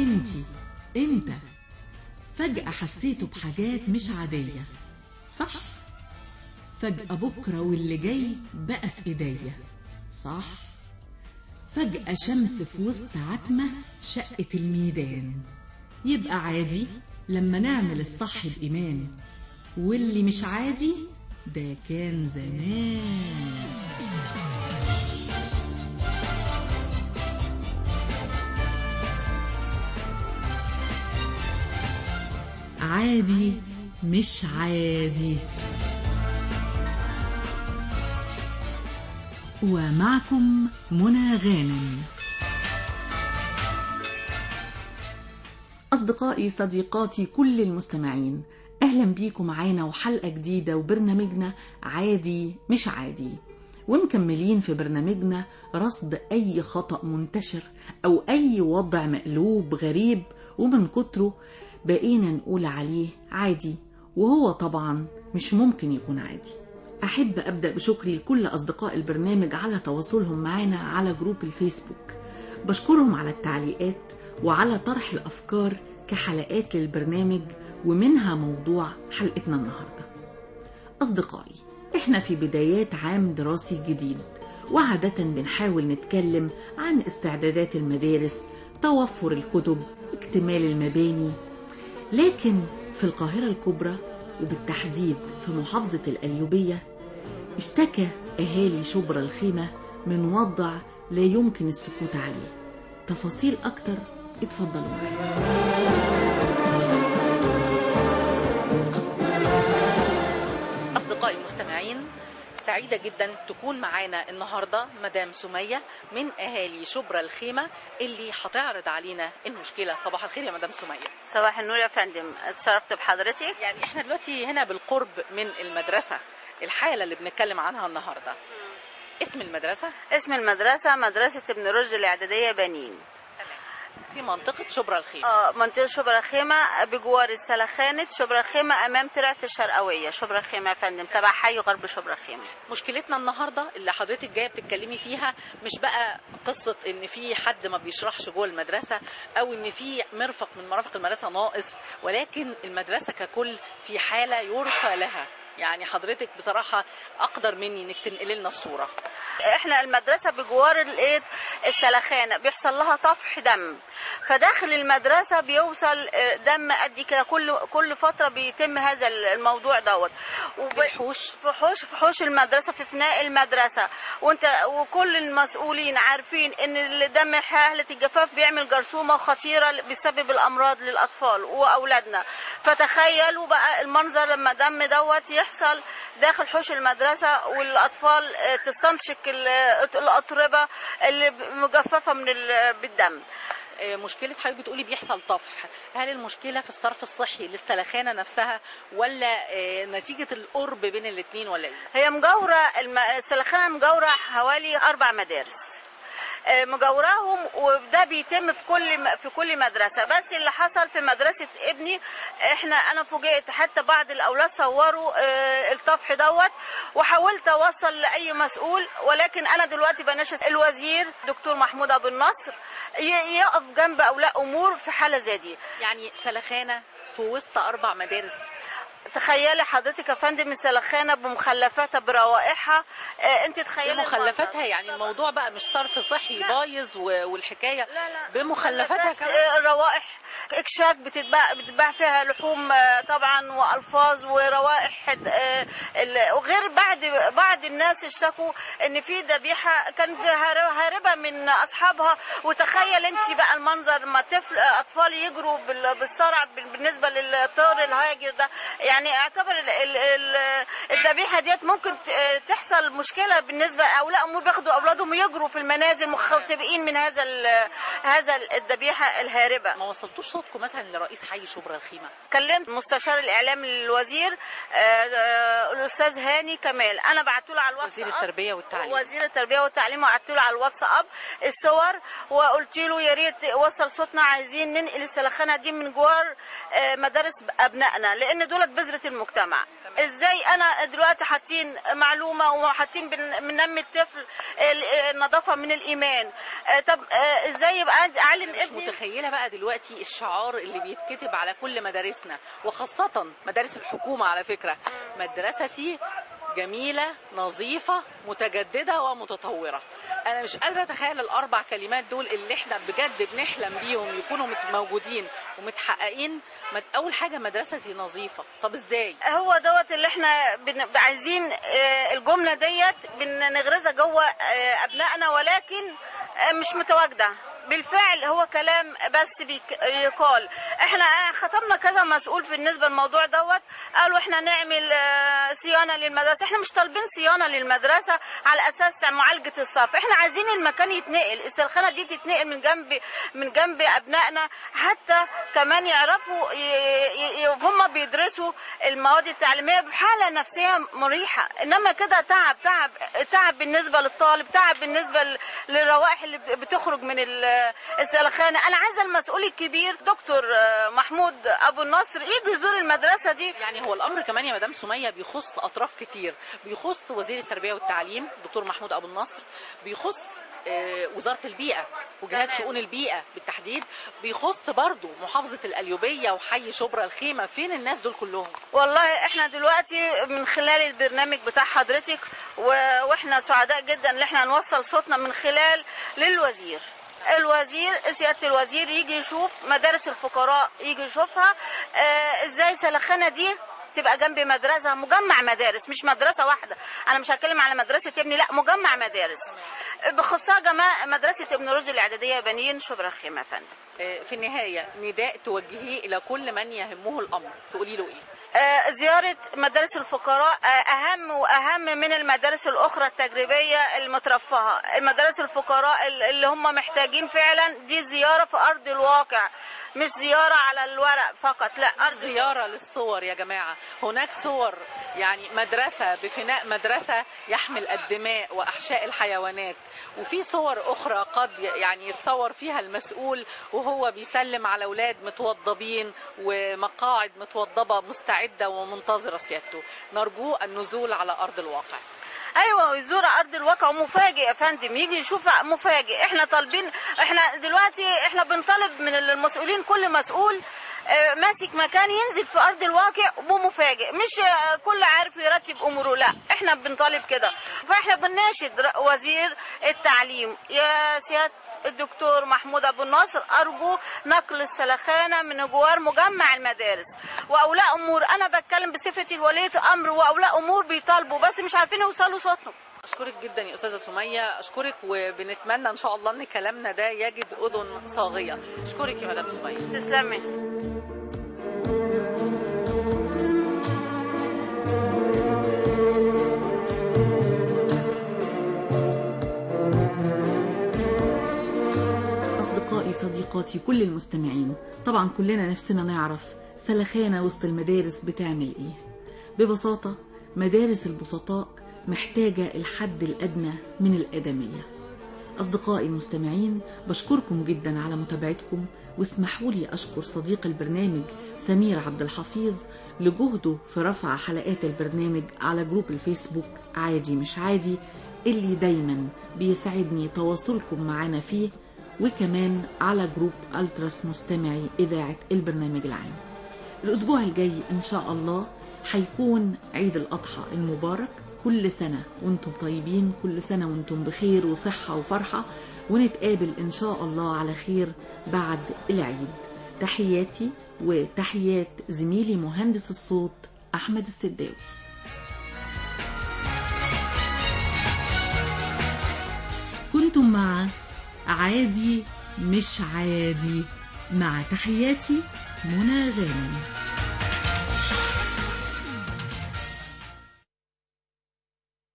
انتي انت فجأة حسيتوا بحاجات مش عادية صح فجأة بكرة واللي جاي بقى في ايديا صح فجأة شمس في وسط عتمة شقت الميدان يبقى عادي لما نعمل الصح بإيمان واللي مش عادي ده كان زمان عادي مش عادي ومعكم منى غانم أصدقائي صديقاتي كل المستمعين أهلا بيكم معانا وحلقة جديدة وبرنامجنا عادي مش عادي ومكملين في برنامجنا رصد أي خطأ منتشر أو أي وضع مقلوب غريب ومن كتره بقينا نقول عليه عادي وهو طبعا مش ممكن يكون عادي أحب أبدأ بشكري لكل أصدقاء البرنامج على تواصلهم معنا على جروب الفيسبوك بشكرهم على التعليقات وعلى طرح الأفكار كحلقات للبرنامج ومنها موضوع حلقتنا النهاردة أصدقائي إحنا في بدايات عام دراسي جديد وعادة بنحاول نتكلم عن استعدادات المدارس توفر الكتب اكتمال المباني لكن في القاهرة الكبرى وبالتحديد في محافظة الأيوبية اشتكى أهالي شبرا الخيمة من وضع لا يمكن السكوت عليه تفاصيل أكتر اتفضلوا معايا أصدقائي المستمعين سعيدة جدا تكون معانا النهاردة مدام سمية من أهالي شبرا الخيمة اللي هتعرض علينا المشكلة صباح الخير يا مدام سمية صباح النور يا فندم اتشرفت بحضرتك يعني احنا دلوقتي هنا بالقرب من المدرسة الحالة اللي بنتكلم عنها النهاردة اسم المدرسة اسم المدرسة مدرسة ابن رشد الإعدادية بنين في منطقة شبرا الخيمة اه منطقة شبرا الخيمة بجوار السلخانة شبرا الخيمة أمام ترعة الشرقوية شبرا الخيمة يا فندم تبع حي غرب شبرا الخيمة مشكلتنا النهاردة اللي حضرتك جاية بتتكلمي فيها مش بقى قصة ان في حد ما بيشرحش جوه المدرسة او ان في مرفق من مرافق المدرسة ناقص ولكن المدرسة ككل في حالة يرثى لها يعني حضرتك بصراحة أقدر مني إنك تنقلي لنا الصورة احنا المدرسه بجوار الايه السلخانه بيحصل لها طفح دم فداخل المدرسه بيوصل آه، دم قد كده كل كل فتره بيتم هذا الموضوع دوت وب- الحوش فحوش فحوش المدرسه في فناء المدرسه وانت وكل المسؤولين عارفين ان الدم حاله الجفاف بيعمل جرثومه خطيره بيسبب الامراض للاطفال واولادنا فتخيلوا بقى المنظر لما دم دوت يحصل داخل حوش المدرسه والاطفال آه، تستنشق ال- الاتربه اللي مجففه من ال- بالدم آه، مشكلة حضرتك بتقولي بيحصل طفح هل المشكلة في الصرف الصحي للسلخانة نفسها ولا آه، نتيجة القرب بين الاتنين ولا ايه؟ هي مجاورة الم- السلخانة مجاورة حوالي أربع مدارس آه، مجاوراهم وده بيتم في كل في كل مدرسه بس اللي حصل في مدرسه ابني احنا انا فوجئت حتى بعض الاولاد صوروا آه، الطفح دوت وحاولت اوصل لاي مسؤول ولكن انا دلوقتي بناشد الوزير دكتور محمود ابو النصر ي- يقف جنب اولياء امور في حاله زي دي يعني سلخانة في وسط أربع مدارس تخيلي حضرتك يا فندم السلخانه بمخلفاتها بروائحها آه، انت تخيلي بمخلفاتها المنظر. يعني طبعاً. الموضوع بقى مش صرف صحي لا. بايظ و- والحكاية لا لا بمخلفاتها كمان آه، روائح اكشاك بتتباع بتتباع فيها لحوم آه، طبعا والفاظ وروائح آه، ال- وغير بعد بعض الناس اشتكوا ان في ذبيحه كانت هار- هاربه من اصحابها وتخيل انت بقى المنظر لما طفل اطفال يجروا بال- بالصرع بال- بالنسبه للطار الهاجر ده يعني اعتبر ال- ال- ال- الذبيحه ديت ممكن ت- آه، تحصل مشكله بالنسبه اولياء امور بياخدوا اولادهم يجروا في المنازل مختبئين من هذا ال- هذا الذبيحه الهاربه ما وصلتوش صوتكم مثلا لرئيس حي شبرا الخيمة كلمت مستشار الاعلام للوزير آه، آه، الاستاذ هاني كمال انا بعت له على الواتساب وزير التربية والتعليم وزير التربيه والتعليم وقعدت له على الواتساب الصور وقلت له يا ريت وصل صوتنا عايزين ننقل السلخانه دي من جوار آه، مدارس ابنائنا لان دولت بذره المجتمع ازاي انا دلوقتي حاطين معلومه وحاطين بن- بننمي الطفل ال- النظافه من الايمان آه، طب آه، ازاي يبقى عندي اعلم مش ابني متخيله بقى دلوقتي الشعار اللي بيتكتب على كل مدارسنا وخاصه مدارس الحكومه على فكره مدرستي جميله نظيفه متجدده ومتطوره انا مش قادره اتخيل الاربع كلمات دول اللي احنا بجد بنحلم بيهم يكونوا مت- موجودين ومتحققين مد- اول حاجه مدرستي نظيفه طب ازاي هو دوت اللي احنا بن- عايزين آه، الجمله ديت بنغرزها جوه آه، ابنائنا ولكن آه، مش متواجده بالفعل هو كلام بس بيك- يقال احنا خطبنا كذا مسؤول بالنسبه للموضوع دوت قالوا احنا نعمل آه، صيانه للمدرسه احنا مش طالبين صيانه للمدرسه على اساس معالجه الصرف احنا عايزين المكان يتنقل السلخانه دي تتنقل من جنب من جنب ابنائنا حتى كمان يعرفوا ي- ي- هم بيدرسوا المواد التعليميه بحاله نفسيه مريحه انما كده تعب تعب تعب بالنسبه للطالب تعب بالنسبه ل- للروائح اللي بتخرج من ال- السلخانه انا عايزه المسؤول الكبير دكتور آه، محمود ابو النصر يجي يزور المدرسه دي يعني هو الامر كمان يا مدام سميه بيخص اطراف كتير بيخص وزير التربيه والتعليم دكتور محمود ابو النصر بيخص آه، وزاره البيئه وجهاز تمام. شؤون البيئه بالتحديد بيخص برضه محافظه القليوبيه وحي شبرا الخيمه فين الناس دول كلهم والله احنا دلوقتي من خلال البرنامج بتاع حضرتك و- واحنا سعداء جدا ان احنا نوصل صوتنا من خلال للوزير الوزير سياده الوزير يجي يشوف مدارس الفقراء يجي يشوفها اه ازاي سلخانه دي تبقى جنب مدرسه مجمع مدارس مش مدرسه واحده انا مش هتكلم على مدرسه ابني لا مجمع مدارس بخصها جماعه مدرسه ابن رشدي الاعداديه بنين شبرا الخيمه يا فندم آه، في النهايه نداء توجهيه الى كل من يهمه الامر تقولي له ايه آه، زيارة مدارس الفقراء آه، أهم وأهم من المدارس الأخرى التجريبية المترفهة المدارس الفقراء ال- اللي هم محتاجين فعلا دي زيارة في أرض الواقع مش زيارة على الورق فقط لا أرض زيارة للصور يا جماعة هناك صور يعني مدرسة بفناء مدرسة يحمل الدماء وأحشاء الحيوانات وفي صور أخرى قد يعني يتصور فيها المسؤول وهو بيسلم على أولاد متوضبين ومقاعد متوضبة مستعدة ومنتظرة سيادته نرجو النزول على أرض الواقع ايوه ويزور ارض الواقع ومفاجئ يا فندم يجي يشوف مفاجئ احنا طالبين احنا دلوقتي احنا بنطالب من المسؤولين كل مسؤول آه، ماسك مكان ينزل في ارض الواقع ومفاجئ مش آه، كل عارف يرتب اموره لا احنا بنطالب كده فاحنا بنناشد ر- وزير التعليم يا سياده الدكتور محمود ابو النصر ارجو نقل السلخانه من جوار مجمع المدارس واولياء امور انا بتكلم بصفتي وليه امر واولياء امور بيطالبوا بس مش عارفين يوصلوا صوتهم أشكرك جدا يا أستاذة سمية أشكرك وبنتمنى إن شاء الله إن كلامنا ده يجد أذن صاغية أشكرك يا مدام سمية تسلمي أصدقائي صديقاتي كل المستمعين طبعا كلنا نفسنا نعرف سلخانة وسط المدارس بتعمل إيه ببساطة مدارس البسطاء محتاجة الحد الأدنى من الآدمية أصدقائي المستمعين بشكركم جدا على متابعتكم واسمحوا لي أشكر صديق البرنامج سمير عبد الحفيظ لجهده في رفع حلقات البرنامج على جروب الفيسبوك عادي مش عادي اللي دايما بيسعدني تواصلكم معنا فيه وكمان على جروب ألتراس مستمعي إذاعة البرنامج العام الأسبوع الجاي إن شاء الله هيكون عيد الأضحى المبارك كل سنة وانتم طيبين كل سنة وانتم بخير وصحة وفرحة ونتقابل إن شاء الله على خير بعد العيد تحياتي وتحيات زميلي مهندس الصوت أحمد السداوي كنتم مع عادي مش عادي مع تحياتي منى غانم